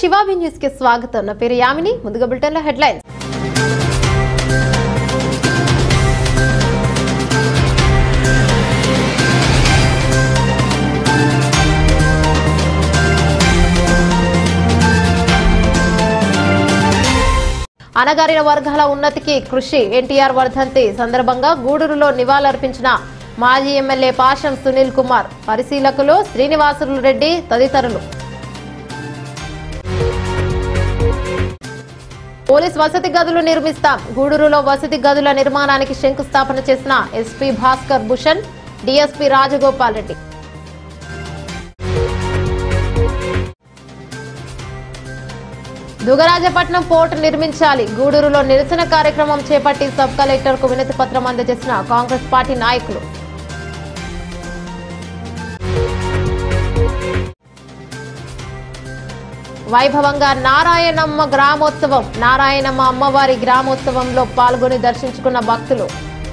శివాబి news కి స్వాగతం నా పేరు యామిని ముందుగా బులెటిన్ లో హెడ్లైన్స్ అనగారిన వర్గాల ఉన్నతికి కృషి ఎన్టీఆర్ వర్ధంతి సందర్భంగా గూడూరులో నివాళులర్పించిన మాజీ ఎమ్మెల్యే పాషం సునీల్ కుమార్ పరిశీలకులు శ్రీనివాసులు రెడ్డి తదితరులు పోలీస్ వసతి గదులు నిర్మిస్తాం గూడూరులో వసతి గదుల నిర్మాణానికి శంకుస్థాపన చేసిన SP Bhaskar Bhushan DSP Rajagopal Reddy Dugarajapatnam port నిర్మించాలి గూడూరులో నిరసన కార్యక్రమం చేపట్టి సబ్ కలెక్టర్ కు వినతి పత్రం అందజేసిన కాంగ్రెస్ పార్టీ నాయకులు వైభవంగా నారాయణమ్మ గ్రామోత్సవం నారాయణమ్మ అమ్మవారి గ్రామోత్సవంలో పాల్గొని దర్శించుకున్న భక్తులు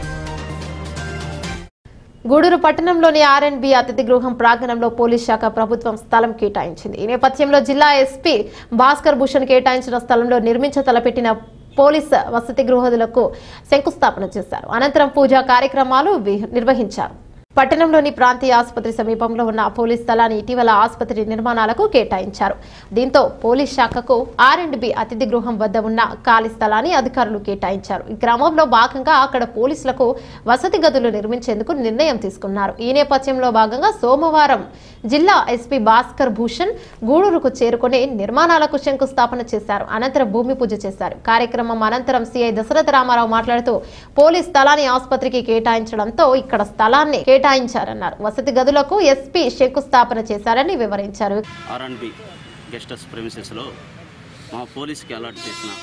గూడూరు పట్టణంలోని ఆర్ఎండ్బి అతిథి గృహం ప్రాంగణంలో పోలీస్ శాఖ ప్రభుత్వం స్థలం కేటాయించింది ఈ నేపథ్యంలో జిల్లా ఎస్పీ భాస్కర్ భూషణ్ కేటాయించిన స్థలంలో నిర్మించ తలపెట్టిన పోలీస్ వసతి గృహదులకు శంకుస్థాపన చేశారు అనంతరం పూజా కార్యక్రమాలు వి- నిర్వహించారు పట్టణంలోని ప్రాంతీయ ఆసుపత్రి సమీపంలో ఉన్న పోలీస్ స్థలాన్ని ఇటీవల ఆసుపత్రి నిర్మాణాలకు కేటాయించారు దీంతో పోలీస్ శాఖకు ఆర్ అండ్ బి అతిథి గృహం వద్ద ఉన్న ఖాళీ స్థలాన్ని అధికారులు కేటాయించారు ఈ క్రమంలో భాగంగా అక్కడ పోలీసులకు వసతి గదులు నిర్మించేందుకు నిర్ణయం తీసుకున్నారు ఈ నేపథ్యంలో భాగంగా సోమవారం జిల్లా ఎస్పీ భాస్కర్ భూషణ్ గూడూరుకు చేరుకుని నిర్మాణాలకు శంకుస్థాపన చేశారు అనంతరం భూమి పూజ చేశారు కార్యక్రమం అనంతరం సిఐ దశరథ రామారావు మాట్లాడుతూ పోలీస్ స్థలాన్ని ఆసుపత్రికి కేటాయించడంతో ఇక్కడ స్థలాన్ని కేటాయించారన్నారు వసతి గదులకు ఎస్పీ శంకుస్థాపన చేశారని వివరించారు ఆర్ఎండ్బి గెస్ట్ హౌస్ ప్రెమిసెస్లో మా పోలీస్కి అలాట్ చేసిన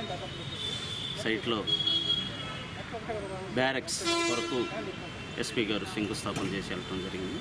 సైట్లో బ్యారెక్స్ వరకు ఎస్పీ గారు శంకుస్థాపన చేసి వెళ్ళటం జరిగింది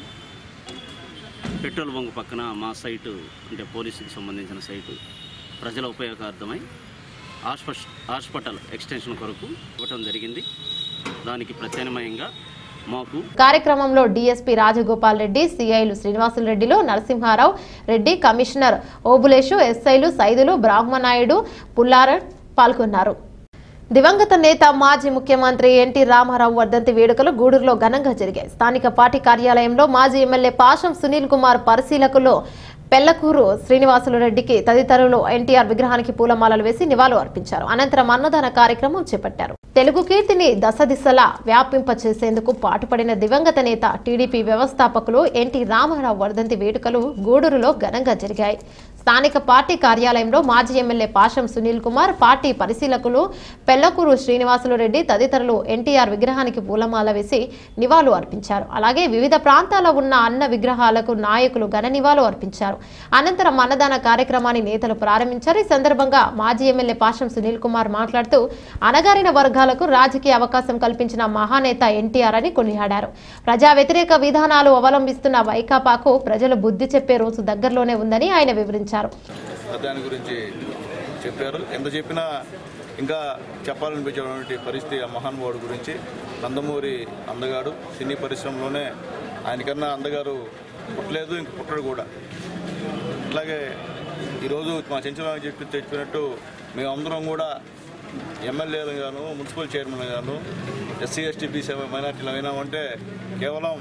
పెట్రోల్ బంక్ పక్కన మా సైటు అంటే పోలీసుకి సంబంధించిన సైటు ప్రజల ఉపయోగార్థమై హాస్ప- హాస్పిటల్ ఎక్స్టెన్షన్ కొరకు ఇవ్వటం జరిగింది దానికి ప్రత్యామ్నాయంగా మాకు కార్యక్రమంలో డీఎస్పీ రాజగోపాల్ రెడ్డి సిఐలు శ్రీనివాసులు రెడ్డిలు నరసింహారావు రెడ్డి కమిషనర్ ఓబులేషు ఎస్ఐలు సైదులు బ్రాహ్మనాయుడు పుల్లార పాల్గొన్నారు దివంగత నేత మాజీ ముఖ్యమంత్రి ఎన్టీ రామారావు వర్ధంతి వేడుకలు గూడూరులో ఘనంగా జరిగాయి స్థానిక పార్టీ కార్యాలయంలో మాజీ ఎమ్మెల్యే పాషం సునీల్ కుమార్ పరిశీలకులు పెళ్లకూరు శ్రీనివాసులు రెడ్డికి తదితరులు ఎన్టీఆర్ విగ్రహానికి పూలమాలలు వేసి నివాళులు అర్పించారు అనంతరం అన్నదాన కార్యక్రమం చేపట్టారు తెలుగు కీర్తిని దశ దిశలా వ్యాపింప చేసేందుకు పాటుపడిన దివంగత నేత టీడీపీ వ్యవస్థాపకులు ఎన్టీ రామారావు వర్ధంతి వేడుకలు గూడూరులో ఘనంగా జరిగాయి స్థానిక పార్టీ కార్యాలయంలో మాజీ ఎమ్మెల్యే పాషం సునీల్ కుమార్ పార్టీ పరిశీలకులు పెళ్లకూరు శ్రీనివాసులు రెడ్డి తదితరులు ఎన్టీఆర్ విగ్రహానికి పూలమాల వేసి నివాళులు అర్పించారు అలాగే వివిధ ప్రాంతాల్లో ఉన్న అన్న విగ్రహాలకు నాయకులు ఘన నివాళులు అర్పించారు అనంతరం అన్నదాన కార్యక్రమాన్ని నేతలు ప్రారంభించారు ఈ సందర్భంగా మాజీ ఎమ్మెల్యే పాషం సునీల్ కుమార్ మాట్లాడుతూ అనగారిన వర్గాలకు రాజకీయ అవకాశం కల్పించిన మహానేత ఎన్టీఆర్ అని కొనియాడారు ప్రజా వ్యతిరేక విధానాలు అవలంబిస్తున్న వైకాపాకు ప్రజలు బుద్ధి చెప్పే రోజు దగ్గరలోనే ఉందని ఆయన వివరించారు దాని గురించి చెప్పారు ఎంత చెప్పినా ఇంకా చెప్పాలనిపించేటువంటి పరిస్థితి ఆ మహానుభావుడు గురించి నందమూరి అందగాడు సినీ పరిశ్రమలోనే ఆయనకన్నా అందగారు పుట్టలేదు ఇంక పుట్టడు కూడా అట్లాగే ఈరోజు మా చెంచలానికి చెప్పి చెప్పినట్టు మేమందరం కూడా ఎమ్మెల్యేలు గాను మున్సిపల్ చైర్మన్ గాను ఎస్సీ ఎస్టీ బీసీ మైనార్టీలు అయినామంటే కేవలం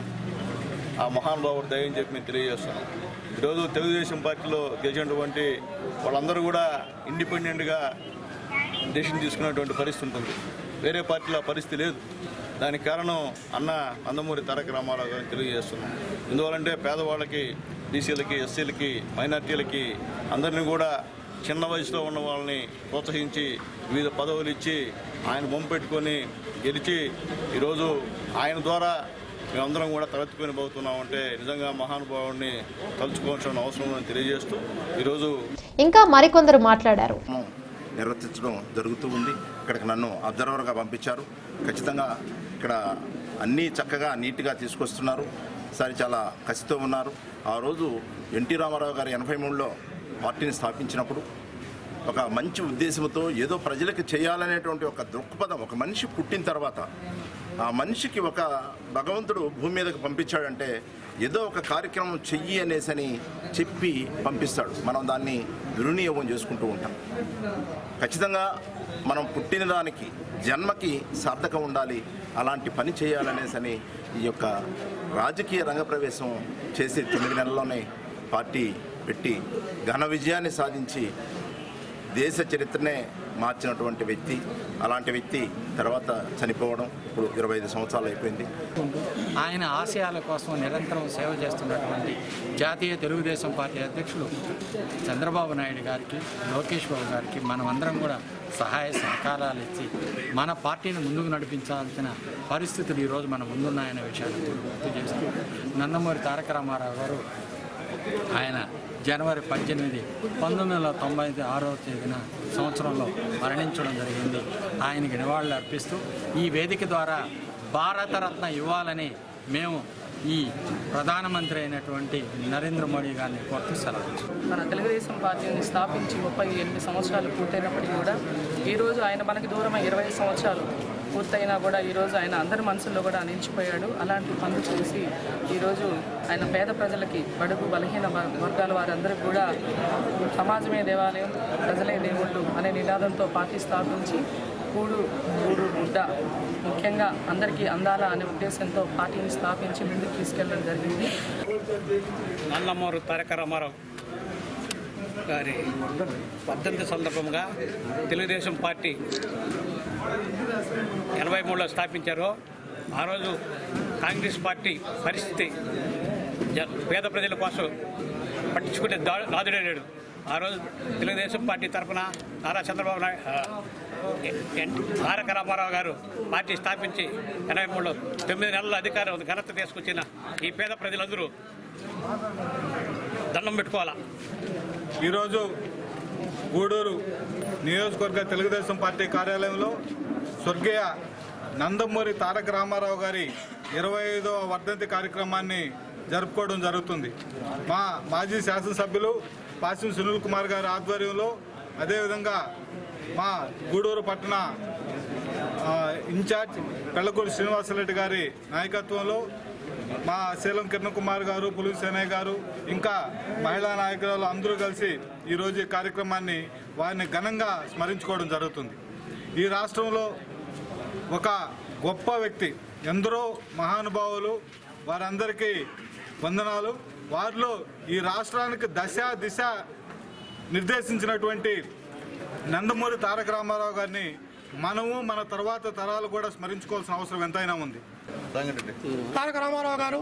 ఆ మహానుభావుడు దయని చెప్పి మేము తెలియజేస్తున్నాం ఈరోజు తెలుగుదేశం పార్టీలో గెలిచినటువంటి వాళ్ళందరూ కూడా ఇండిపెండెంట్గా డెసిషన్ తీసుకున్నటువంటి పరిస్థితి ఉంటుంది వేరే పార్టీలో ఆ పరిస్థితి లేదు దానికి కారణం అన్న నందమూరి తారక రామారావు గారిని తెలియజేస్తున్నాం ఎందువలంటే పేదవాళ్ళకి బీసీలకి ఎస్సీలకి మైనార్టీలకి అందరినీ కూడా చిన్న వయసులో ఉన్న వాళ్ళని ప్రోత్సహించి వివిధ పదవులు ఇచ్చి ఆయన బొమ్మ గెలిచి ఈరోజు ఆయన ద్వారా మేమందరం కూడా తలెత్తుకొని పోతున్నామంటే నిజంగా మహానుభావుడిని తలుచుకోవాల్సిన అవసరం ఉందని తెలియజేస్తూ ఈరోజు ఇంకా మరికొందరు మాట్లాడారు కార్యక్రమం నిర్వర్తించడం జరుగుతూ ఉంది ఇక్కడికి నన్ను అబ్జర్వర్గా పంపించారు ఖచ్చితంగా ఇక్కడ అన్నీ చక్కగా నీట్గా తీసుకొస్తున్నారు సరే చాలా కసితో ఉన్నారు ఆ రోజు ఎన్టీ రామారావు గారు ఎనభై మూడులో పార్టీని స్థాపించినప్పుడు ఒక మంచి ఉద్దేశంతో ఏదో ప్రజలకు చేయాలనేటువంటి ఒక దృక్పథం ఒక మనిషి పుట్టిన తర్వాత ఆ మనిషికి ఒక భగవంతుడు భూమి మీదకి పంపించాడంటే ఏదో ఒక కార్యక్రమం చెయ్యి అనేసని చెప్పి పంపిస్తాడు మనం దాన్ని దుర్వినియోగం చేసుకుంటూ ఉంటాం ఖచ్చితంగా మనం పుట్టిన దానికి జన్మకి సార్థకం ఉండాలి అలాంటి పని చేయాలనేసని ఈ యొక్క రాజకీయ రంగప్రవేశం చేసి తొమ్మిది నెలల్లోనే పార్టీ పెట్టి ఘన విజయాన్ని సాధించి దేశ చరిత్రనే మార్చినటువంటి వ్యక్తి అలాంటి వ్యక్తి తర్వాత చనిపోవడం ఇప్పుడు ఇరవై ఐదు సంవత్సరాలు అయిపోయింది ఆయన ఆశయాల కోసం నిరంతరం సేవ చేస్తున్నటువంటి జాతీయ తెలుగుదేశం పార్టీ అధ్యక్షులు చంద్రబాబు నాయుడు గారికి లోకేష్ బాబు గారికి మనమందరం కూడా సహాయ సహకారాలు ఇచ్చి మన పార్టీని ముందుకు నడిపించాల్సిన పరిస్థితులు ఈరోజు మన ముందున్నాయనే విషయాన్ని గుర్తు చేస్తూ నందమూరి తారక రామారావు గారు ఆయన జనవరి పద్దెనిమిది పంతొమ్మిది వందల తొంభై ఆరవ తేదీన సంవత్సరంలో మరణించడం జరిగింది ఆయనకి నివాళులు అర్పిస్తూ ఈ వేదిక ద్వారా భారతరత్న ఇవ్వాలని మేము ఈ ప్రధానమంత్రి అయినటువంటి నరేంద్ర మోడీ గారిని కోరుతూ సెలవు మన తెలుగుదేశం పార్టీని స్థాపించి ముప్పై ఎనిమిది సంవత్సరాలు పూర్తయినప్పటికీ కూడా ఈరోజు ఆయన మనకి దూరమై ఇరవై సంవత్సరాలు పూర్తయినా కూడా ఈరోజు ఆయన అందరి మనసుల్లో కూడా నిలిచిపోయాడు అలాంటి పనులు చేసి ఈరోజు ఆయన పేద ప్రజలకి బడుగు బలహీన వ- వర్గాల వారందరికీ కూడా సమాజమే దేవాలయం ప్రజలే దేవుళ్ళు అనే నినాదంతో పార్టీ స్థాపించి కూడు కూడు గుడ్డ ముఖ్యంగా అందరికీ అందాల అనే ఉద్దేశంతో పార్టీని స్థాపించి ముందుకు తీసుకెళ్ళడం జరిగింది నందమూరు తారక రామారావు గారి వర్ధంతి సందర్భంగా తెలుగుదేశం పార్టీ ఎనభై మూడులో స్థాపించారు ఆ రోజు కాంగ్రెస్ పార్టీ పరిస్థితి జ- పేద ప్రజల కోసం పట్టించుకునే దా నాదుడే లేడు ఆ రోజు తెలుగుదేశం పార్టీ తరఫున నారా చంద్రబాబు నాయుడు ఆ, ఎన్- తారక రామారావు గారు పార్టీ స్థాపించి ఎనభై మూడులో తొమ్మిది నెలల అధికారం ఘనత తీసుకొచ్చిన ఈ పేద ప్రజలందరూ దండం పెట్టుకోవాలా ఈరోజు గూడూరు నియోజకవర్గ తెలుగుదేశం పార్టీ కార్యాలయంలో స్వర్గీయ నందమూరి తారక రామారావు గారి ఇరవై ఐదవ వర్ధంతి కార్యక్రమాన్ని జరుపుకోవడం జరుగుతుంది మా మాజీ శాసనసభ్యులు పాసిం సునీల్ కుమార్ గారి ఆధ్వర్యంలో అదేవిధంగా మా గూడూరు పట్టణ ఆ, ఇన్ఛార్జ్ పెళ్లకూరి శ్రీనివాసరెడ్డి గారి నాయకత్వంలో మా శీలం కిరణ్ కుమార్ గారు పులి సేనయ్య గారు ఇంకా మహిళా నాయకురాలు అందరూ కలిసి ఈరోజు ఈ కార్యక్రమాన్ని వారిని ఘనంగా స్మరించుకోవడం జరుగుతుంది ఈ రాష్ట్రంలో ఒక గొప్ప వ్యక్తి ఎందరో మహానుభావులు వారందరికీ వందనాలు వారిలో ఈ రాష్ట్రానికి దశ దిశ నిర్దేశించినటువంటి నందమూరి తారక రామారావు గారిని మనము మన తర్వాత తరాలు కూడా స్మరించుకోవాల్సిన అవసరం ఎంతైనా ఉంది తారక రామారావు గారు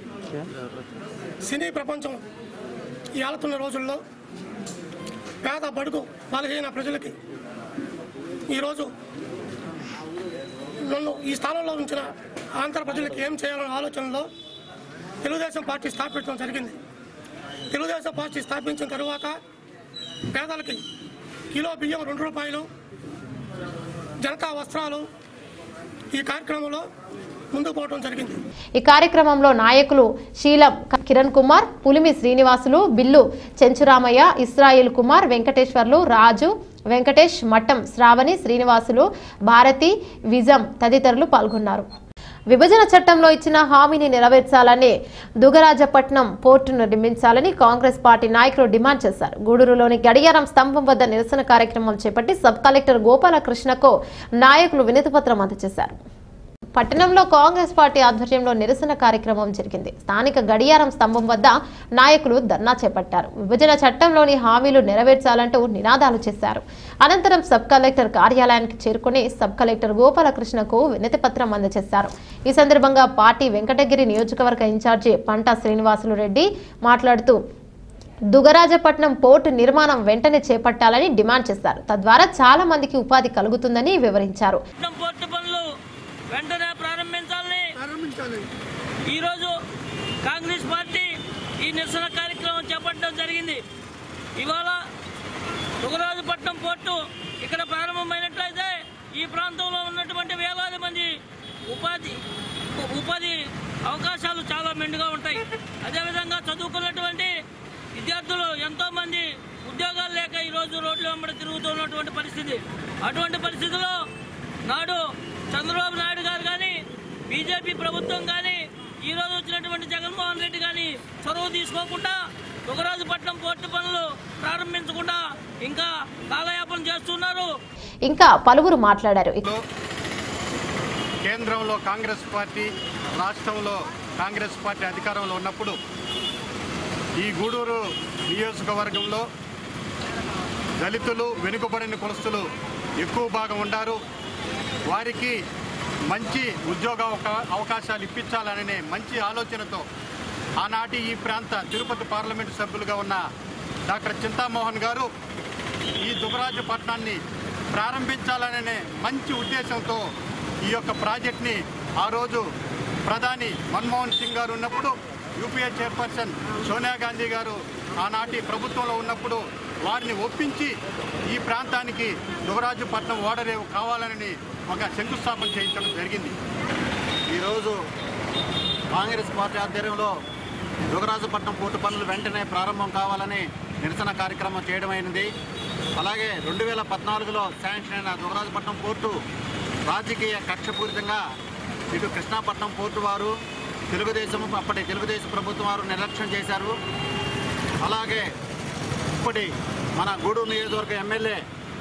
సినీ ప్రపంచం ఏలుతున్న రోజుల్లో పేద బడుగు బలహీన ప్రజలకి ఈరోజు నన్ను ఈ స్థానంలో ఉంచిన ఆంధ్ర ప్రజలకి ఏం చేయాలనే ఆలోచనలో తెలుగుదేశం పార్టీ స్థాపించడం జరిగింది తెలుగుదేశం పార్టీ స్థాపించిన తరువాత పేదలకి కిలో బియ్యం రెండు రూపాయలు జనతా వస్త్రాలు ఈ కార్యక్రమంలో ముందుకు పోవడం జరిగింది ఈ కార్యక్రమంలో నాయకులు శీలం కిరణ్ కుమార్ పులిమి శ్రీనివాసులు బిల్లు చెంచురామయ్య ఇస్రాయిల్ కుమార్ వెంకటేశ్వర్లు రాజు వెంకటేష్ మట్టం శ్రావణి శ్రీనివాసులు భారతి విజం తదితరులు పాల్గొన్నారు విభజన చట్టంలో ఇచ్చిన హామీని నెరవేర్చాలని దుగరాజపట్నం పోర్టును నిర్మించాలని కాంగ్రెస్ పార్టీ నాయకులు డిమాండ్ చేశారు గూడూరులోని గడియారం స్తంభం వద్ద నిరసన కార్యక్రమం చేపట్టి సబ్ కలెక్టర్ గోపాలకృష్ణకు నాయకులు వినతిపత్రం అందజేశారు పట్టణంలో కాంగ్రెస్ పార్టీ ఆధ్వర్యంలో నిరసన కార్యక్రమం జరిగింది స్థానిక గడియారం స్తంభం వద్ద నాయకులు ధర్నా చేపట్టారు విభజన చట్టంలోని హామీలు నెరవేర్చాలంటూ నినాదాలు చేశారు అనంతరం సబ్ కలెక్టర్ కార్యాలయానికి చేరుకుని సబ్ కలెక్టర్ గోపాలకృష్ణకు వినతి పత్రం అందజేశారు ఈ సందర్భంగా పార్టీ వెంకటగిరి నియోజకవర్గ ఇన్ఛార్జి పంటా శ్రీనివాసులు రెడ్డి మాట్లాడుతూ దుగరాజపట్నం పోర్టు నిర్మాణం వెంటనే చేపట్టాలని డిమాండ్ చేశారు తద్వారా చాలా మందికి ఉపాధి కలుగుతుందని వివరించారు పట్నం పోర్టు పనులు వెంటనే ప్రారంభించాలని ఈరోజు కాంగ్రెస్ పార్టీ ఈ నిరసన కార్యక్రమం చేపట్టడం జరిగింది ఇవాళ దుగరాజుపట్నం పోర్టు ఇక్కడ ప్రారంభమైనట్లయితే ఈ ప్రాంతంలో ఉన్నటువంటి వేలాది మంది ఉపాధి ఉపాధి అవకాశాలు చాలా మెండుగా ఉంటాయి అదేవిధంగా చదువుకున్నటువంటి విద్యార్థులు ఎంతోమంది ఉద్యోగాలు లేక ఈరోజు రోడ్ల వెంబడి తిరుగుతున్నటువంటి పరిస్థితి అటువంటి పరిస్థితిలో నాడు చంద్రబాబు నాయుడు గారు కానీ బీజేపీ ప్రభుత్వం కానీ ఈ రోజు వచ్చినటువంటి జగన్మోహన్ రెడ్డి కానీ చొరవ తీసుకోకుండా దుగరాజుపట్నం పోర్టు పనులు ప్రారంభించకుండా ఇంకా కాలయాపన చేస్తున్నారు ఇంకా పలువురు మాట్లాడారు కేంద్రంలో కాంగ్రెస్ పార్టీ రాష్ట్రంలో కాంగ్రెస్ పార్టీ అధికారంలో ఉన్నప్పుడు ఈ గూడూరు నియోజకవర్గంలో దళితులు వెనుకబడిన కులస్తులు ఎక్కువ భాగం ఉండారు వారికి మంచి ఉద్యోగ అవకా- అవకాశాలు ఇప్పించాలనే మంచి ఆలోచనతో ఆనాటి ఈ ప్రాంత తిరుపతి పార్లమెంటు సభ్యులుగా ఉన్న డాక్టర్ చింతామోహన్ గారు ఈ దుగరాజపట్నాన్ని ప్రారంభించాలనే మంచి ఉద్దేశంతో ఈ యొక్క ప్రాజెక్ట్ని ఆ రోజు ప్రధాని మన్మోహన్ సింగ్ గారు ఉన్నప్పుడు యూపీఏ చైర్పర్సన్ సోనియా గాంధీ గారు ఆనాటి ప్రభుత్వంలో ఉన్నప్పుడు వారిని ఒప్పించి ఈ ప్రాంతానికి దుగరాజుపట్నం ఓడరేవు కావాలని ఒక శంకుస్థాపన చేయించడం జరిగింది ఈరోజు కాంగ్రెస్ పార్టీ ఆధ్వర్యంలో దుగరాజపట్నం పోర్టు పనులు వెంటనే ప్రారంభం కావాలని నిరసన కార్యక్రమం చేయడం అయినది అలాగే రెండు వేల పద్నాలుగులో శాంక్షన్ అయిన దుగరాజపట్నం పోర్టు రాజకీయ కక్షపూరితంగా ఇటు కృష్ణాపట్నం పోర్టు వారు తెలుగుదేశం అప్పటి తెలుగుదేశం ప్రభుత్వం వారు నిర్లక్ష్యం చేశారు అలాగే ఇప్పటి మన గూడూరు నియోజకవర్గ ఎమ్మెల్యే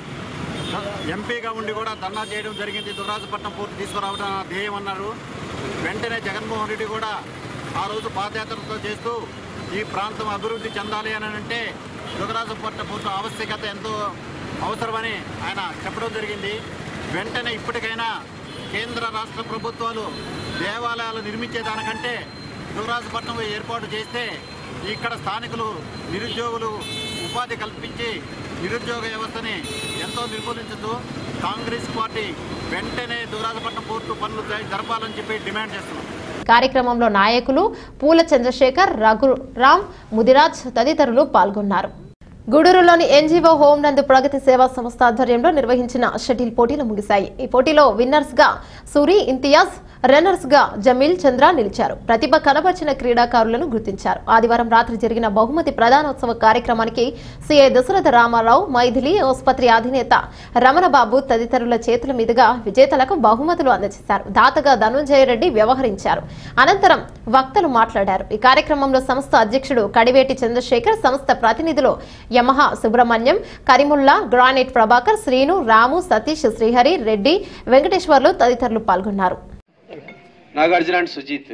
ఎంపీగా ఉండి కూడా ధర్నా చేయడం జరిగింది దుర్రాజపట్నం పోర్టు తీసుకురావడం నా ధ్యేయం అన్నారు వెంటనే జగన్మోహన్ రెడ్డి కూడా ఆ రోజు పాదయాత్రతో చేస్తూ ఈ ప్రాంతం అభివృద్ధి చెందాలి అని అంటే దుగరాజపట్నం పోర్టు ఆవశ్యకత ఎంతో అవసరమని ఆయన చెప్పడం జరిగింది వెంటనే ఇప్పటికైనా కేంద్ర రాష్ట్ర ప్రభుత్వాలు దేవాలయాలు నిర్మించేదానికంటే దుగరాజపట్నం ఏర్పాటు చేస్తే ఇక్కడ స్థానికులు నిరుద్యోగులు ఉపాధి కల్పించి నిరుద్యోగ వ్యవస్థని ఎంతో నిర్మూలించదు కాంగ్రెస్ పార్టీ వెంటనే దురాజపట్నం పోర్టు పనులు జరపాలని చెప్పి డిమాండ్ చేస్తున్నాం కార్యక్రమంలో నాయకులు పూల చంద్రశేఖర్ రఘురామ్ ముదిరాజ్ తదితరులు పాల్గొన్నారు గూడూరులోని ఎన్జీఓ హోం నందు ప్రగతి సేవా సంస్థ ఆధ్వర్యంలో నిర్వహించిన షటిల్ పోటీలు ముగిశాయి ఈ పోటీలో విన్నర్స్ గా సూరి ఇంతియాజ్ రన్నర్స్ గా జమీల్ చంద్ర నిలిచారు ప్రతిభ కనబర్చిన క్రీడాకారులను గుర్తించారు ఆదివారం రాత్రి జరిగిన బహుమతి ప్రధానోత్సవ కార్యక్రమానికి సీఐ దశరథ రామారావు మైథిలి ఆసుపత్రి అధినేత రమణబాబు తదితరుల చేతుల మీదుగా విజేతలకు బహుమతులు అందజేశారు దాతగా ధనుంజయ రెడ్డి వ్యవహరించారు అనంతరం వక్తలు మాట్లాడారు ఈ కార్యక్రమంలో సంస్థ అధ్యక్షుడు కడివేటి చంద్రశేఖర్ సంస్థ ప్రతినిధులు యమహ సుబ్రహ్మణ్యం కరిముల్లా గ్రానైట్ ప్రభాకర్ శ్రీను రాము సతీష్ శ్రీహరి రెడ్డి వెంకటేశ్వర్లు తదితరులు పాల్గొన్నారు Nagarjuna and Sujith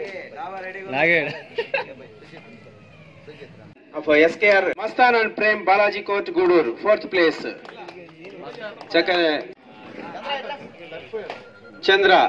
for SKR Mastan and Prem Balaji Court Guduru, fourth place. Second, Chandra.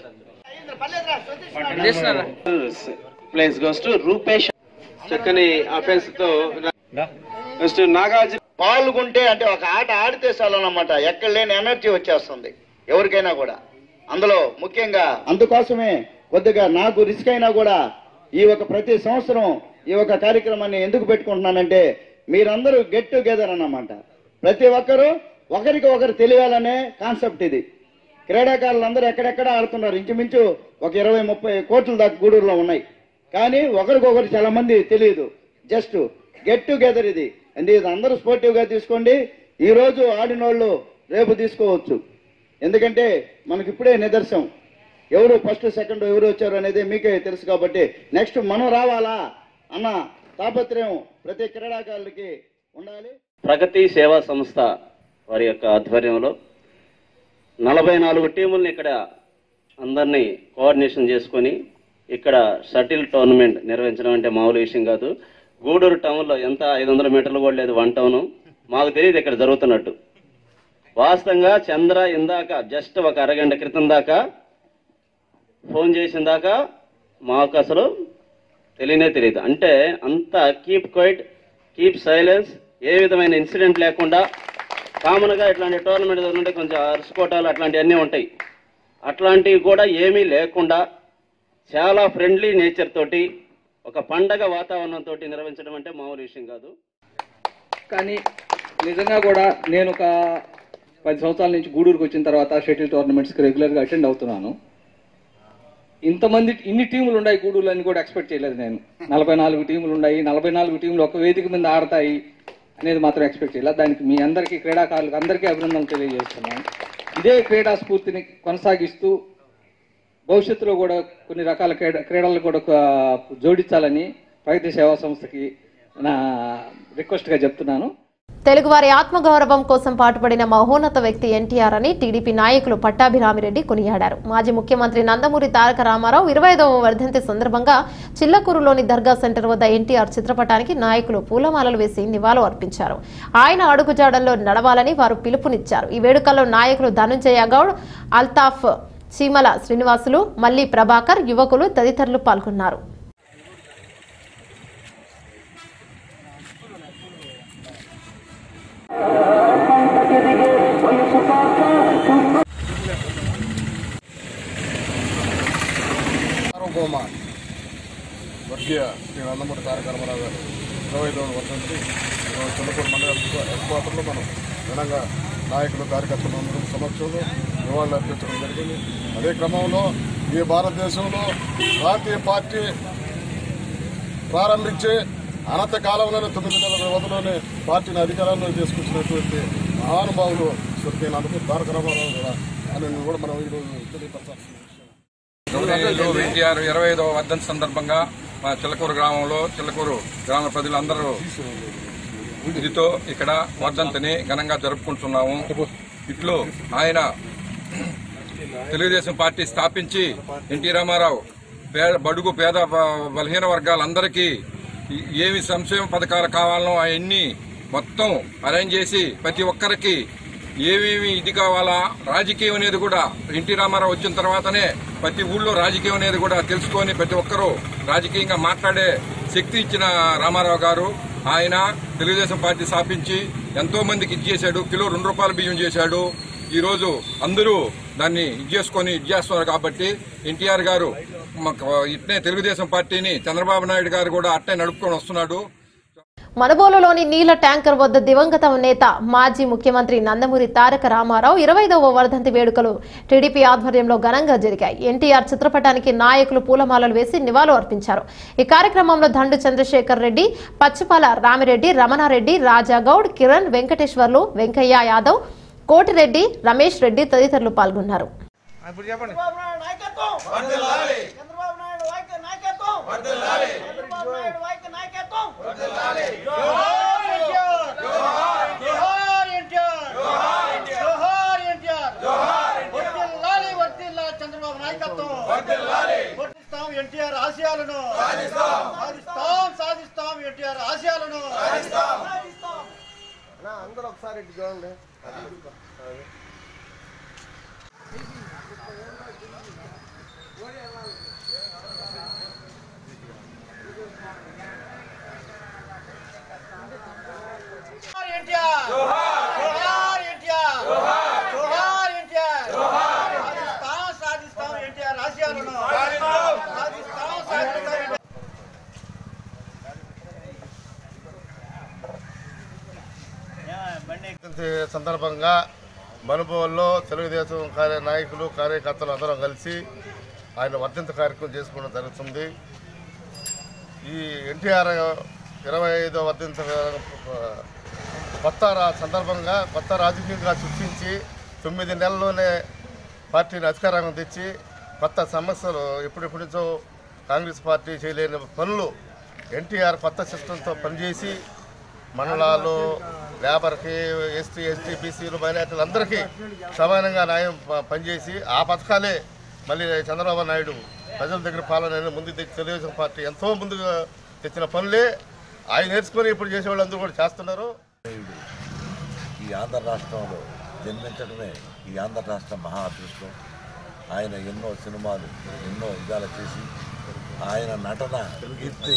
Place goes to Rupesh. చక్కని అఫెన్స్ తో నెక్స్ట్ నాగార్జున పాల్గొంటే అంటే ఒక ఆట ఆడితే చాలన్నమాట ఎక్కడ లేని ఎనర్జీ వచ్చేస్తుంది ఎవరికైనా కూడా అందులో ముఖ్యంగా అందుకోసమే కొద్దిగా నాకు రిస్క్ అయినా కూడా ఈ ఒక ప్రతి సంవత్సరం ఈ ఒక కార్యక్రమాన్ని ఎందుకు పెట్టుకుంటున్నానంటే మీరందరూ గెట్ టుగెదర్ అన్నమాట ప్రతి ఒక్కరూ ఒకరికి ఒకరు తెలియాలనే కాన్సెప్ట్ ఇది క్రీడాకారులు అందరూ ఎక్కడెక్కడ ఆడుతున్నారు ఇంచుమించు ఒక ఇరవై ముప్పై కోట్ల దాకా గూడూరులో ఉన్నాయి కానీ ఒకరికొకరు చాలా మంది తెలియదు జస్ట్ గెట్ టుగెదర్ ఇది అంటే ఇది అందరూ స్పోర్టివ్ గా తీసుకోండి ఈ రోజు ఆడినోళ్ళు రేపు తీసుకోవచ్చు ఎందుకంటే మనకి ఇప్పుడే నిదర్శనం ఎవరు ఫస్ట్ సెకండ్ ఎవరు వచ్చారు అనేది మీకే తెలుసు కాబట్టి నెక్స్ట్ మనం రావాలా అన్న తాపత్రయం ప్రతి క్రీడాకారులకి ఉండాలి ప్రగతి సేవా సంస్థ వారి యొక్క ఆధ్వర్యంలో నలభై నాలుగు టీముల్ని ఇక్కడ అందరినీ కోఆర్డినేషన్ చేసుకొని ఇక్కడ షటిల్ టోర్నమెంట్ నిర్వహించడం అంటే మామూలు విషయం కాదు గూడూరు టౌన్లో ఎంత ఐదు వందల మీటర్లు కూడా లేదు వన్ టౌన్ మాకు తెలియదు ఇక్కడ జరుగుతున్నట్టు వాస్తవంగా చంద్ర ఇందాక జస్ట్ ఒక అరగంట క్రితం దాకా ఫోన్ చేసిన దాకా మాకు అసలు తెలియనే తెలియదు అంటే అంత కీప్ క్వైట్ కీప్ సైలెన్స్ ఏ విధమైన ఇన్సిడెంట్ లేకుండా కామన్గా ఇట్లాంటి టోర్నమెంట్ ఉంటే కొంచెం అరుసుకోవటాలు అట్లాంటివన్నీ ఉంటాయి అట్లాంటివి కూడా ఏమీ లేకుండా చాలా ఫ్రెండ్లీ నేచర్ తోటి ఒక పండగ వాతావరణంతో నిర్వహించడం అంటే మామూలు విషయం కాదు కానీ నిజంగా కూడా నేను ఒక పది సంవత్సరాల నుంచి గూడూరుకు వచ్చిన తర్వాత షటిల్ టోర్నమెంట్స్కి రెగ్యులర్గా అటెండ్ అవుతున్నాను ఇంతమంది ఇన్ని టీములు ఉన్నాయి గూడూరులో అని కూడా ఎక్స్పెక్ట్ చేయలేదు నేను నలభై నాలుగు టీములు ఉన్నాయి నలభై నాలుగు టీములు ఒక వేదిక మీద ఆడతాయి అనేది మాత్రం ఎక్స్పెక్ట్ చేయలేదు దానికి మీ అందరికీ క్రీడాకారులకు అందరికీ అభినందనలు తెలియజేస్తున్నాను ఇదే క్రీడా స్ఫూర్తిని కొనసాగిస్తూ భవిష్యత్తులో కూడా కొన్ని రకాల క్రీడ క్రీడలను కూడా ఆ, జోడించాలని ప్రగతి సేవా సంస్థకి నా రిక్వెస్ట్గా చెప్తున్నాను తెలుగువారి ఆత్మగౌరవం కోసం పాటుపడిన మహోన్నత వ్యక్తి ఎన్టీఆర్ అని టీడీపీ నాయకులు పట్టాభిరామిరెడ్డి కొనియాడారు మాజీ ముఖ్యమంత్రి నందమూరి తారక రామారావు ఇరవై ఐదవ వర్ధంతి సందర్భంగా చిల్లకూరులోని దర్గా సెంటర్ వద్ద ఎన్టీఆర్ చిత్రపటానికి నాయకులు పూలమాలలు వేసి నివాళులు అర్పించారు ఆయన అడుగుజాడల్లో నడవాలని వారు పిలుపునిచ్చారు ఈ వేడుకల్లో నాయకులు ధనుంజయ గౌడ్ అల్తాఫ్ చీమల శ్రీనివాసులు మల్లి ప్రభాకర్ యువకులు తదితరులు పాల్గొన్నారు సార్వభౌమ వర్గీయ శ్రీ నందమూరి తారక రామారావు గారు ఇరవై ఐదవ వర్ధంతి ఈరోజు చిన్నపూడి మండల హెడ్ క్వార్టర్లో మనం ఘనంగా నాయకులు కార్యకర్తలు అందరం సమక్షంలో నివాళులు అర్పించడం జరిగింది అదే క్రమంలో ఈ భారతదేశంలో జాతీయ పార్టీ ప్రారంభించి అనంత కాలంలోనే తొమ్మిది నెలల వ్యవధిలోనే పార్టీని అధికారంలో తీసుకొచ్చినటువంటి మహానుభావులు స్వర్గీయ నందమూరి తారక రామారావు గారు అని కూడా మనం ఈరోజు తెలియపరచాల్సింది గౌరవనీయులు ఎన్టీఆర్ ఇరవై ఐదవ వర్ధంతి సందర్భంగా మా చిల్లకూరు గ్రామంలో చిల్లకూరు గ్రామ ప్రజలందరూ ఇదితో ఇక్కడ వర్ధంతిని ఘనంగా జరుపుకుంటున్నాము ఇట్లు ఆయన తెలుగుదేశం పార్టీ స్థాపించి ఎన్టీ రామారావు పేద బడుగు పేద బ- బలహీన వర్గాలందరికీ ఈ- ఏమి సంక్షేమ పథకాలు కావాలనో అవన్నీ మొత్తం అరేంజ్ చేసి ప్రతి ఒక్కరికి ఏమేమి ఇది కావాలా రాజకీయం అనేది కూడా ఎన్టీ రామారావు వచ్చిన తర్వాతనే ప్రతి ఊళ్ళో రాజకీయం అనేది కూడా తెలుసుకొని ప్రతి ఒక్కరూ రాజకీయంగా మాట్లాడే శక్తి ఇచ్చిన రామారావు గారు ఆయన తెలుగుదేశం పార్టీ స్థాపించి ఎంతో మందికి ఇది చేశాడు కిలో రెండు రూపాయల బియ్యం చేశాడు ఈ రోజు అందరూ దాన్ని ఇది చేసుకొని ఇది చేస్తున్నారు కాబట్టి ఎన్టీఆర్ గారు మాకు ఇట్నే తెలుగుదేశం పార్టీని చంద్రబాబు నాయుడు గారు కూడా అట్నే నడుపుకొని వస్తున్నాడు మనుబోలులోని నీళ్ల ట్యాంకర్ వద్ద దివంగత నేత మాజీ ముఖ్యమంత్రి నందమూరి తారక రామారావు ఇరవైదవ వర్ధంతి వేడుకలు టీడీపీ ఆధ్వర్యంలో ఘనంగా జరిగాయి ఎన్టీఆర్ చిత్రపటానికి నాయకులు పూలమాలలు వేసి నివాళులు అర్పించారు ఈ కార్యక్రమంలో దండు చంద్రశేఖర్ రెడ్డి పచ్చిపాల రామిరెడ్డి రమణారెడ్డి రాజాగౌడ్ కిరణ్ వెంకటేశ్వర్లు వెంకయ్య యాదవ్ కోటిరెడ్డి రమేష్ రెడ్డి తదితరులు పాల్గొన్నారు ఇప్పుడు చెప్పండి చంద్రబాబు నాయకత్వం వర్ధిల్లాలి ఎన్టీఆర్ ఆశయాలను సాధిస్తాం సాధిస్తాం ఎన్టీఆర్ ఆశయాలను అందరూ ఒకసారి ఇటు చూడండి ఎన్టీఆర్ జోహార్ ఎన్టీఆర్ జోహార్ ఎన్టీఆర్ సాధిస్తాం సాధిస్తాం ఎన్టీఆర్ ఆశయాలను సాధిస్తాం సాధిస్తాం వర్ధంతి సందర్భంగా మనుభవంలో తెలుగుదేశం కార్య నాయకులు కార్యకర్తలు అందరం కలిసి ఆయన వర్ధంతి కార్యక్రమం చేసుకోవడం జరుగుతుంది ఈ ఎన్టీఆర్ ఇరవై ఐదో వర్ధంతి కొత్త రా- సందర్భంగా కొత్త రాజకీయంగా సృష్టించి తొమ్మిది నెలల్లోనే పార్టీని అధికారంగా తెచ్చి కొత్త సమస్యలు ఎప్పుడెప్పటి నుంచో కాంగ్రెస్ పార్టీ చేయలేని పనులు ఎన్టీఆర్ కొత్త సిస్టంతో పనిచేసి మండలాలు లేబర్కి ఎస్టీ ఎస్టీ బీసీలు మైనార్టీలు అందరికీ సమానంగా న్యాయం ప- పనిచేసి ఆ పథకాలే మళ్ళీ చంద్రబాబు నాయుడు ప్రజల దగ్గర పాలన ముందు తెచ్చి తెలుగుదేశం పార్టీ ఎంతో ముందుగా తెచ్చిన పనులే ఆయన నేర్చుకొని ఇప్పుడు చేసే వాళ్ళందరూ కూడా చేస్తున్నారు ఈ ఆంధ్ర రాష్ట్రంలో జన్మించడమే ఈ ఆంధ్ర రాష్ట్ర మహా అదృష్టం ఆయన ఎన్నో సినిమాలు ఎన్నో విధాలు చేసి ఆయన నటన కీర్తి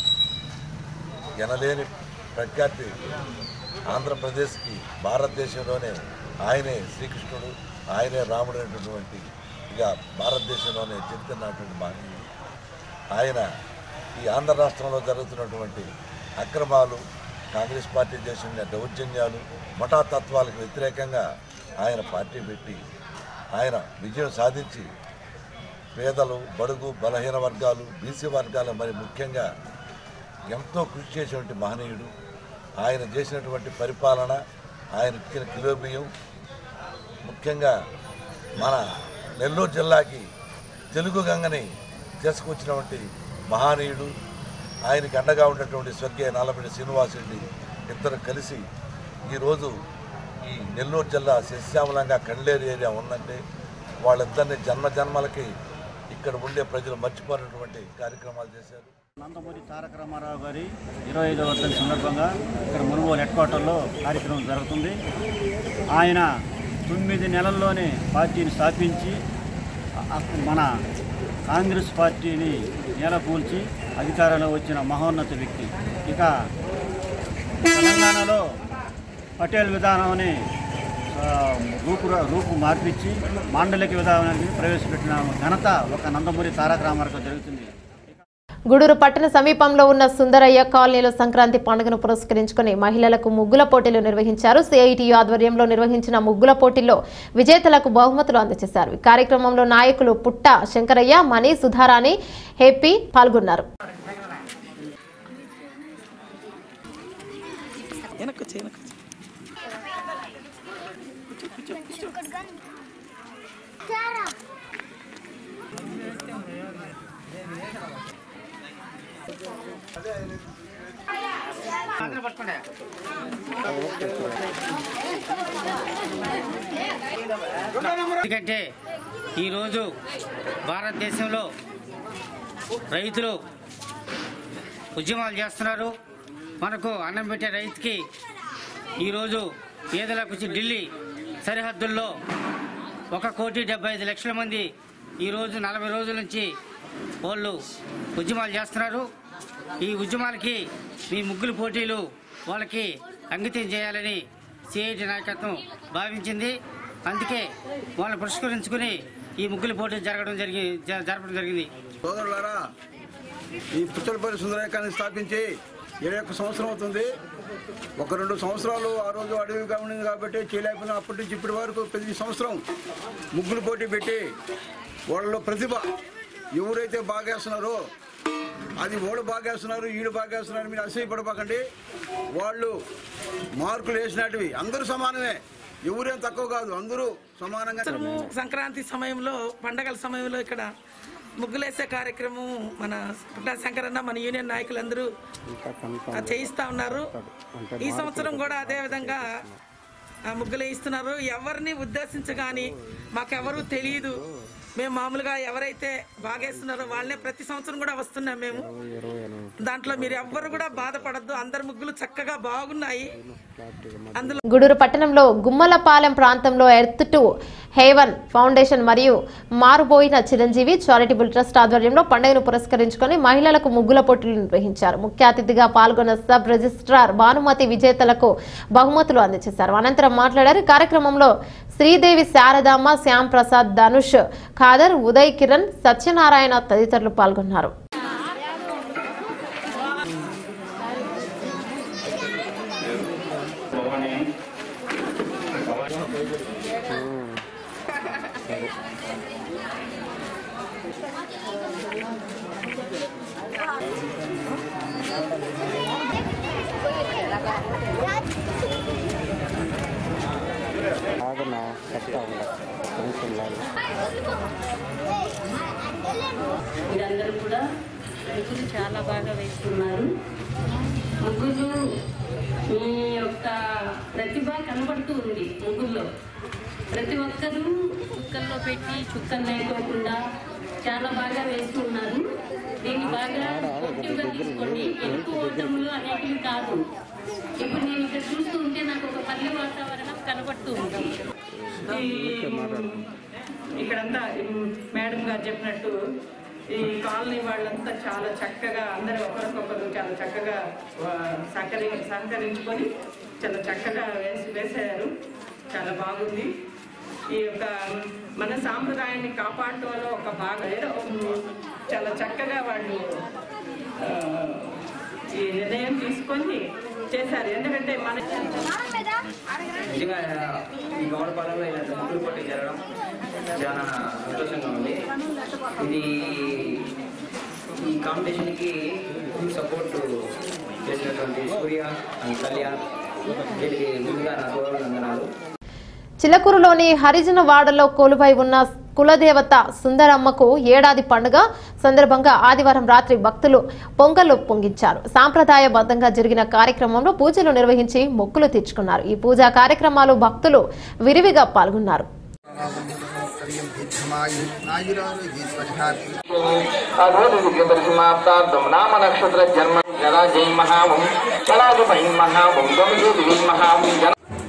ఎనలేని ప్రఖ్యాతి ఆంధ్రప్రదేశ్కి భారతదేశంలోనే ఆయనే శ్రీకృష్ణుడు ఆయనే రాముడు అనేటటువంటి ఇక భారతదేశంలోనే చెప్తున్నటువంటి మహనీయుడు ఆయన ఈ ఆంధ్ర రాష్ట్రంలో జరుగుతున్నటువంటి అక్రమాలు కాంగ్రెస్ పార్టీ చేసిన దౌర్జన్యాలు మఠాతత్వాలకు వ్యతిరేకంగా ఆయన పార్టీ పెట్టి ఆయన విజయం సాధించి పేదలు బడుగు బలహీన వర్గాలు బీసీ వర్గాలు మరి ముఖ్యంగా ఎంతో కృషి చేసినటువంటి మహనీయుడు ఆయన చేసినటువంటి పరిపాలన ఆయన ఇచ్చిన కిలో బియ్యం ముఖ్యంగా మన నెల్లూరు జిల్లాకి తెలుగు గంగని తీసుకొచ్చినటువంటి మహానీయుడు ఆయనకి అండగా ఉన్నటువంటి స్వర్గీయ నాలపల్లి శ్రీనివాసరెడ్డి ఇద్దరు కలిసి ఈరోజు ఈ నెల్లూరు జిల్లా శశిశ్యామలంగా కండ్లేరు ఏరియా ఉందంటే వాళ్ళిద్దరిని జన్మ జన్మలకి ఇక్కడ ఉండే ప్రజలు మర్చిపోయినటువంటి కార్యక్రమాలు చేశారు నందమూరి తారక రామారావు గారి ఇరవై ఐదవ వర్ధంతి సందర్భంగా ఇక్కడ మునుగోలు హెడ్ క్వార్టర్లో కార్యక్రమం జరుగుతుంది ఆయన తొమ్మిది నెలల్లోనే పార్టీని స్థాపించి అ- మన కాంగ్రెస్ పార్టీని నేలకూల్చి అధికారంలో వచ్చిన మహోన్నత వ్యక్తి ఇక తెలంగాణలో పటేల్ విధానాన్ని ఆ, రూపు రూపు మార్పిచ్చి మాండలిక విధానాన్ని ప్రవేశపెట్టిన ఘనత ఒక నందమూరి తారక రామారావు జరుగుతుంది గూడూరు పట్టణ సమీపంలో ఉన్న సుందరయ్య కాలనీలో సంక్రాంతి పండుగను పురస్కరించుకుని మహిళలకు ముగ్గుల పోటీలు నిర్వహించారు సిఐటియు ఆధ్వర్యంలో నిర్వహించిన ముగ్గుల పోటీల్లో విజేతలకు బహుమతులు అందజేశారు ఈ కార్యక్రమంలో నాయకులు పుట్ట శంకరయ్య మణి సుధారాణి హెప్పీ పాల్గొన్నారు ఎందుకంటే ఈరోజు భారతదేశంలో రైతులు ఉద్యమాలు చేస్తున్నారు మనకు అన్నం పెట్టే రైతుకి ఈరోజు పేదలకు వచ్చి ఢిల్లీ సరిహద్దుల్లో ఒక కోటి డెబ్బై ఐదు లక్షల మంది ఈరోజు నలభై రోజుల నుంచి వాళ్ళు ఉద్యమాలు చేస్తున్నారు ఈ ఉద్యమాలకి ఈ ముగ్గులు పోటీలు వాళ్ళకి అంకితం చేయాలని సిఐటి నాయకత్వం భావించింది అందుకే వాళ్ళని పురస్కరించుకుని ఈ ముగ్గులు పోటీ జరగడం జరిగి జ- జరపడం జరిగింది సోదరులారా ఈ పుచ్చలపల్లి సుందరకాన్ని స్థాపించి ఇరవై ఒక్క సంవత్సరం అవుతుంది ఒక రెండు సంవత్సరాలు ఆ రోజు అడవిగా ఉండింది కాబట్టి చేయలేకపోయినా అప్పటి నుంచి ఇప్పటి వరకు ప్రతి సంవత్సరం ముగ్గులు పోటీ పెట్టి వాళ్ళలో ప్రతిభ ఎవరైతే బాగేస్తున్నారో అది ఓడు బాగేస్తున్నారు ఈడు బాగేస్తున్నారు మీరు అసహ్యపడబాకండి వాళ్ళు మార్కులు వేసినటివి అందరూ సమానమే ఎవరేం తక్కువ కాదు అందరూ సమానంగా సంవత్సరము సంక్రాంతి సమయంలో పండగల సమయంలో ఇక్కడ ముగ్గులేసే కార్యక్రమం మన పుట్టా శంకరన్న మన యూనియన్ నాయకులందరూ ఆ, చేయిస్తా ఉన్నారు ఈ సంవత్సరం కూడా అదే విధంగా ఆ, ముగ్గులు వేయిస్తున్నారు ఎవరిని ఉద్దేశించగాని మాకెవరు తెలియదు మేము మామూలుగా ఎవరైతే బాగేస్తున్నారో వాళ్ళనే ప్రతి సంవత్సరం కూడా వస్తున్నాం మేము దాంట్లో మీరు ఎవ్వరు కూడా బాధపడద్దు అందరి ముగ్గులు చక్కగా బాగున్నాయి అందులో గూడూరు పట్టణంలో గుమ్మలపాలెం ప్రాంతంలో ఎర్త్ టు హేవన్ ఫౌండేషన్ మరియు మారుబోయిన చిరంజీవి చారిటబుల్ ట్రస్ట్ ఆధ్వర్యంలో పండుగను పురస్కరించుకొని మహిళలకు ముగ్గుల పోటీలు నిర్వహించారు ముఖ్య అతిథిగా పాల్గొన్న సబ్ రిజిస్ట్రార్ భానుమతి విజేతలకు బహుమతులు అందజేశారు అనంతరం మాట్లాడారు ఈ కార్యక్రమంలో శ్రీదేవి శారదామ్మ శ్యామ్ ప్రసాద్ ధనుష్ ఖాదర్ ఉదయ్ కిరణ్ సత్యనారాయణ తదితరులు పాల్గొన్నారు మీరందరూ కూడా ముగ్గులు చాలా బాగా వేస్తున్నారు ముగ్గులు మీ యొక్క ప్రతిభ కనబడుతూ ఉంది ముగ్గుల్లో ప్రతి ఒక్కరూ చుక్కల్లో పెట్టి చుక్కలు లేకోకుండా చాలా బాగా వేస్తున్నారు దీన్ని బాగా యాక్టివ్గా తీసుకోండి ఎక్కువ ఓటములు అనేటివి కాదు ఇప్పుడు నేను ఇక్కడ చూస్తూ ఉంటే నాకు ఒక పల్లె వాతావరణం కనబడుతూ ఉంది ఇక్కడంతా ఉమ్, మేడం గారు చెప్పినట్టు ఈ కాలనీ వాళ్ళంతా చాలా చక్కగా అందరూ ఒకరికొకరు చాలా చక్కగా ఆ, సహకరి సహకరించుకొని చాలా చక్కగా వేసి వేసారు చాలా బాగుంది ఈ యొక్క మన సాంప్రదాయాన్ని కాపాడటంలో ఒక భాగం ఏదో ఉమ్, చాలా చక్కగా వాళ్ళు ఆ, ఈ నిర్ణయం తీసుకొని చేశారు ఎందుకంటే మన నిజంగా ఈ గౌడపాలెంలో ఇలాంటి ముగ్గురు పోటీ జరగడం చాలా సంతోషంగా ఉంది ఇది ఈ కాంపిటీషన్కి సపోర్ట్ చేసినటువంటి సూర్య అండ్ కళ్యాణ్ వీటికి ముందుగా నా గౌరవ వందనాలు చిలకూరులోని హరిజన వాడలో కొలువై ఉన్న కులదేవత సుందరమ్మకు ఏడాది పండుగ సందర్భంగా ఆదివారం రాత్రి భక్తులు పొంగలు పొంగించారు సాంప్రదాయబద్ధంగా జరిగిన కార్యక్రమంలో పూజలు నిర్వహించి మొక్కులు తీర్చుకున్నారు ఈ పూజా కార్యక్రమాలు భక్తులు విరివిగా పాల్గొన్నారు నామ నక్షత్ర జన్మ జలా జై మహావం చలాదు మహి మహావం గమిషు దివి మహావం జన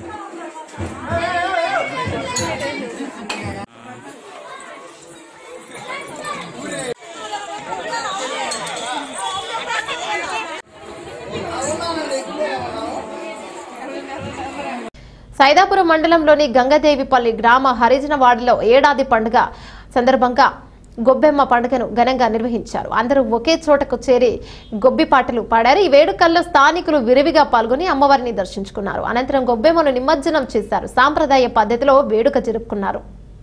సైదాపురం మండలంలోని గంగదేవిపల్లి గ్రామ హరిజనవాడలో ఏడాది పండుగ సందర్భంగా గొబ్బెమ్మ పండుగను ఘనంగా నిర్వహించారు అందరూ ఒకే చోటకు చేరి గొబ్బి పాటలు పాడారు ఈ వేడుకల్లో స్థానికులు విరివిగా పాల్గొని అమ్మవారిని దర్శించుకున్నారు అనంతరం గొబ్బెమ్మను నిమజ్జనం చేశారు సాంప్రదాయ పద్ధతిలో వేడుక జరుపుకున్నారు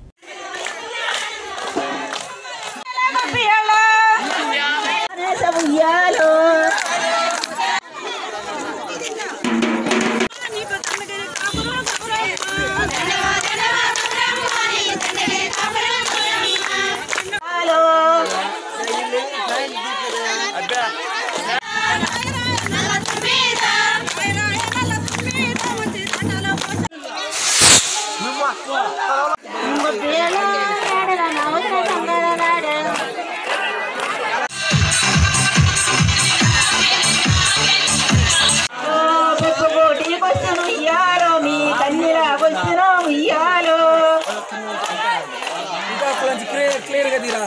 క్లియర్ గా తీరా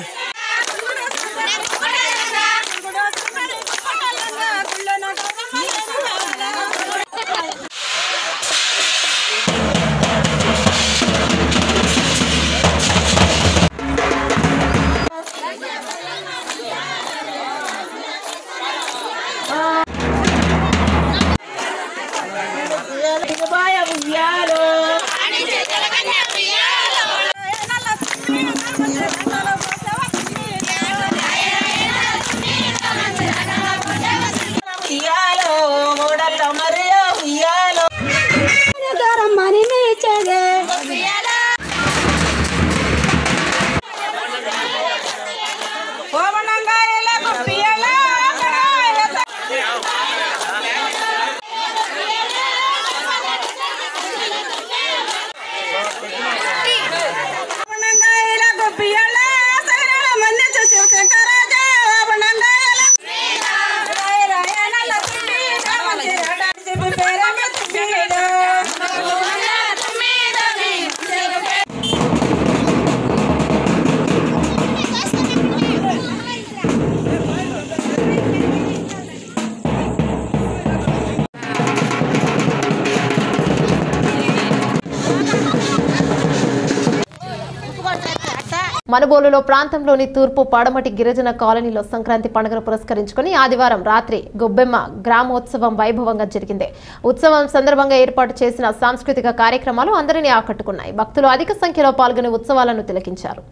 మనుబోలులో ప్రాంతంలోని తూర్పు పడమటి గిరిజన కాలనీలో సంక్రాంతి పండుగను పురస్కరించుకుని ఆదివారం రాత్రి గొబ్బెమ్మ గ్రామోత్సవం వైభవంగా జరిగింది ఉత్సవం సందర్భంగా ఏర్పాటు చేసిన సాంస్కృతిక కార్యక్రమాలు అందరినీ ఆకట్టుకున్నాయి భక్తులు అధిక సంఖ్యలో పాల్గొని ఉత్సవాలను తిలకించారు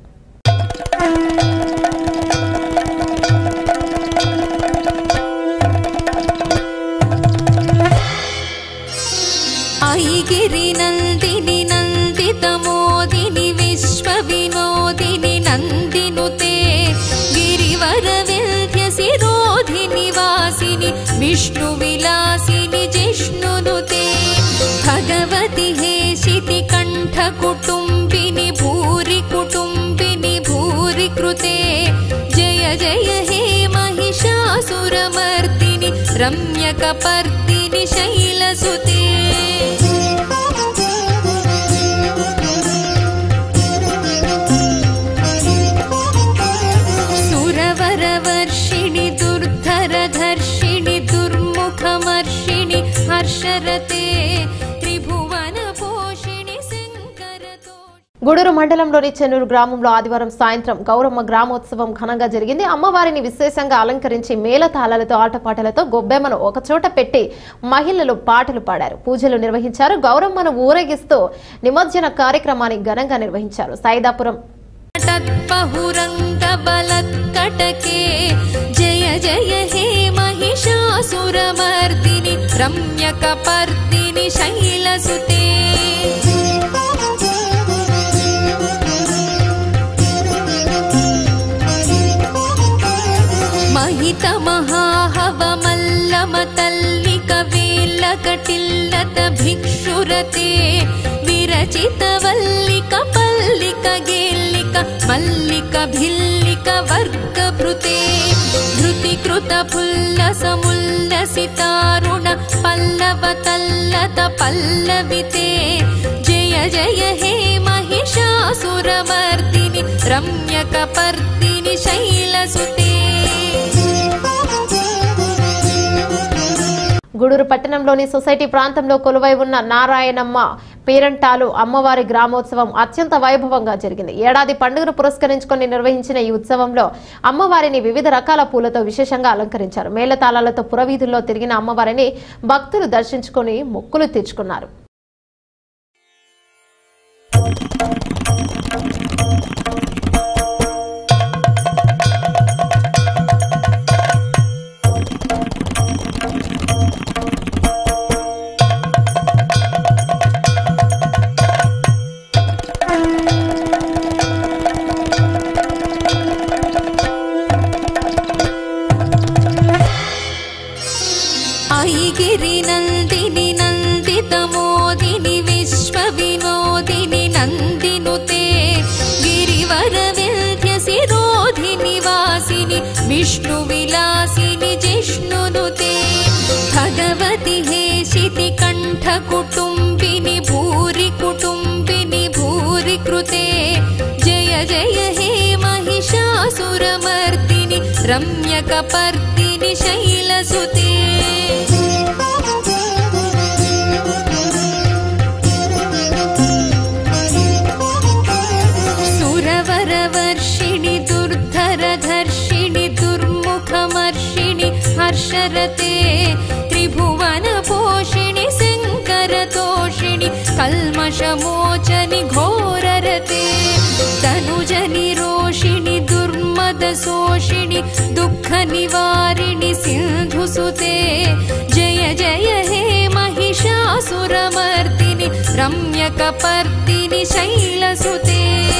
ఐగిరి నందిని నందిత మోదిని విశ్వ వినోదిని నందినుతే గిరివర వింధ్య శిరోధిని వాసిని విష్ణు విలాసిని జిష్ణునుతే భగవతి హేషితి కంఠ కుటుంబిని భూరి కుటుంబిని భూరి కృతే జయ జయ హే महिषासुरमर्दिनि रम्यकपर्दिनि शैलसुते सुरवरवर्षिणि दुर्धरधर्षिणि दुर्मुखमर्षिणि हर्षरते त्रिभुवनपोषिणि शङ्करतो గూడూరు మండలంలోని చెన్నూరు గ్రామంలో ఆదివారం సాయంత్రం గౌరమ్మ గ్రామోత్సవం ఘనంగా జరిగింది అమ్మవారిని విశేషంగా అలంకరించి మేళతాళాలతో ఆటపాటలతో గొబ్బెమ్మను ఒకచోట పెట్టి మహిళలు పాటలు పాడారు పూజలు నిర్వహించారు గౌరమ్మను ఊరేగిస్తూ నిమజ్జన కార్యక్రమాన్ని ఘనంగా నిర్వహించారు సైదాపురం तत्पहुरङ्गबलत्कटके जय जय हे महिषासुरमर्दिनि रम्यकपर्दिनि शैलसुते కటిల్లత భిక్షురతే విరచిత వల్లిక పల్లిక గేల్లిక మల్లిక భిల్లిక వర్గ భృతే ధృతి కృత పుల్లసముల్లసితారుణ పల్లవ తల్లత పల్లవితే జయ జయ హే महिषासुरमर्दिनि रम्यकपर्दिनि शैलसुते గూడూరు పట్టణంలోని సొసైటీ ప్రాంతంలో కొలువై ఉన్న నారాయణమ్మ పేరంటాలు అమ్మవారి గ్రామోత్సవం అత్యంత వైభవంగా జరిగింది ఏడాది పండుగను పురస్కరించుకొని నిర్వహించిన ఈ ఉత్సవంలో అమ్మవారిని వివిధ రకాల పూలతో విశేషంగా అలంకరించారు మేళతాళాలతో పురవీధుల్లో తిరిగిన అమ్మవారిని భక్తులు దర్శించుకొని మొక్కులు తీర్చుకున్నారు ऐगिरि नन्दिनि नन्दितमोदिनि विश्वविनोदिनि नन्दिनुते गिरिवरविन्ध्यसिरोधिनि वासिनि विष्णुविलासिनि जिष्णुनुते भगवति हेशिति कण्ठकुटुम्बिनि भूरि कुटुम्बिनि भूरि कृते जय जय हे महिषासुरमर्दिनि रम्यकपर्दिनि शैलसुते सुरवरवर्षिणि दुर्धरधर्षिणि दुर्मुखमर्षिणि हर्षरते त्रिभुवनपोषिणि शङ्करतोषिणि कल्मषमोचनि घोररते तनुजनि रोषिणि दुर्मदशोषिणि दुःखनिवारिणि सिन्धुसुते जय जय हे महिषासुरमर्दिनि रम्यकपर्दिनि शैलसुते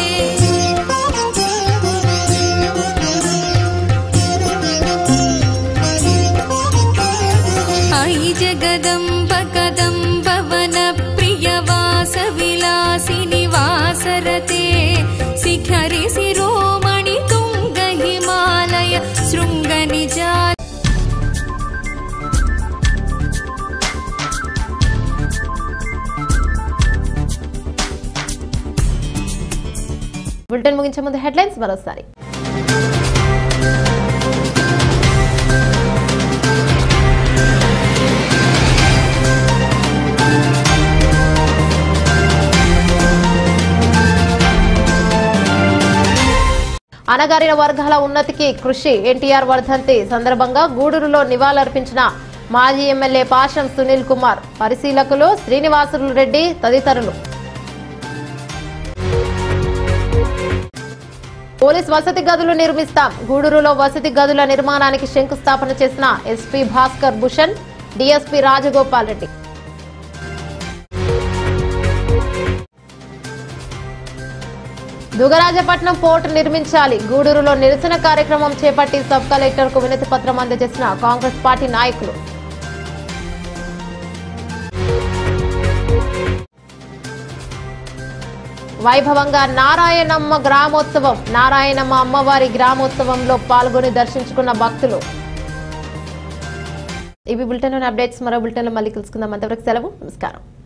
ऐ जगदम्ब कदम्ब वनप्रियवासविलासिनि वासरते शिखरि शिरोमणि तुङ्ग हिमालय शृङ्गनिजा బులెటిన్ ముగించే ముందు హెడ్లైన్స్ మరోసారి అణగారిన వర్గాల ఉన్నతికి కృషి ఎన్టీఆర్ వర్ధంతి సందర్భంగా గూడూరులో నివాళులర్పించిన మాజీ ఎమ్మెల్యే పాషం సునీల్ కుమార్ పరిశీలకులు శ్రీనివాసులు రెడ్డి తదితరులు పోలీస్ వసతి గదులు నిర్మిస్తాం గూడూరులో వసతి గదుల నిర్మాణానికి శంకుస్థాపన చేసిన SP Bhaskar Bhushan DSP Rajagopal Reddy Dugarajapatnam port నిర్మించాలి గూడూరులో నిరసన కార్యక్రమం చేపట్టి సబ్ కలెక్టర్ కు వినతి పత్రం అందజేసిన కాంగ్రెస్ పార్టీ నాయకులు వైభవంగా నారాయణమ్మ గ్రామోత్సవం నారాయణమ్మ అమ్మవారి గ్రామోత్సవంలో పాల్గొని దర్శించుకున్న భక్తులు ఇవి బులెటిన్ అప్డేట్స్ మరో బులెటిన్లో మళ్ళీ కలుసుకుందాం అంతవరకు సెలవు నమస్కారం